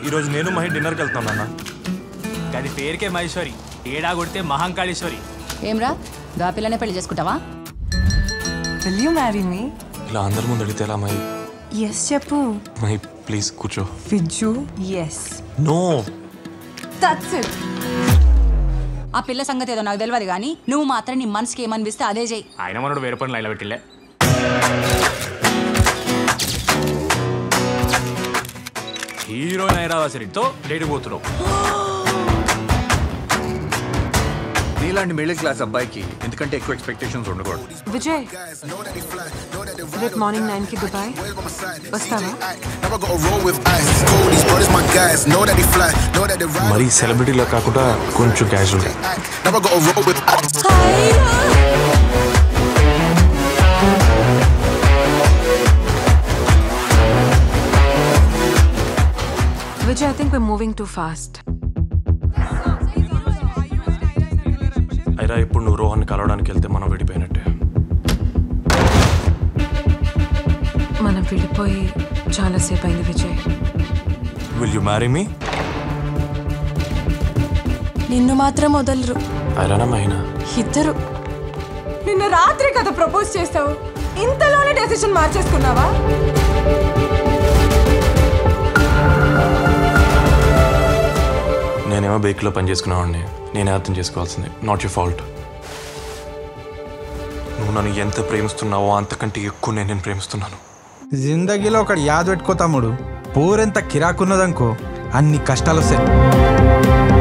ఈరోజు నేను మహి డిన్నర్కి వెళ్తాను నాన్న అది పేరుకే మహేశ్వరి ఏడా కొడితే మహంకాళేశ్వరి ఏమ్రా గా పిల్లనే పెళ్లి చేసుకుంటావా విల్ యూ మ్యారీ మీ ఇలా అందరి ముందు అడిగితే ఎలా మహి ఎస్ చెప్పు మహి ప్లీజ్ కూర్చో Vijju yes no that's it ఆ పిల్ల సంగతి ఏదో నాకు తెలియదు కానీ నువ్వు మాత్రం నీ మనసుకి ఏమనిపిస్తే అదే చెయ్యి ఆయన మనోడు వేరే పని లైన్లో పెట్టిలే హీరోయిన్ ఐరావాసరితో డేట్ పోతున్నావు నీలాంటి మిడిల్ క్లాస్ అబ్బాయికి ఎందుకంటే ఎక్కువ ఎక్స్పెక్టేషన్స్ ఉండకూడదు విజయ్ రేపు మార్నింగ్ నైన్ కి దుబాయ్ వస్తావా Never gotta roll with ice. Cool, these brothers my guys. Know that they fly, know that they ride. మరీ సెలబ్రిటీలో కాకుండా కొంచెం casual Never gotta roll with ice. Vijay I think we're moving too fast అయిరా ఇప్పుడు నువ్వు రోహన్ కలవడానికి వెళ్తే మనం విడిపోయినట్టే మనం విడిపోయి చాలాసేపు అయింది Vijay will you marry me నిన్ను మాత్రం వదలరు అయిరానా మహినా ఇద్దరు నిన్న రాత్రి కదా ప్రపోజ్ చేస్తావు ఇంతలోనే డెసిషన్ మార్చేసుకున్నావా నేనేమో బైక్లో పని చేసుకునేవాడిని నేనే అర్థం చేసుకోవాల్సింది నాట్ యూ ఫాల్ట్ నువ్వు నన్ను ఎంత ప్రేమిస్తున్నావో అంతకంటే ఎక్కువ నేను నేను ప్రేమిస్తున్నాను జిందగీలో ఒకటి యాద్ పెట్టుకో తమ్ముడు పోరెంత కిరాకున్నదనుకో అన్ని కష్టాలు వస్తాయి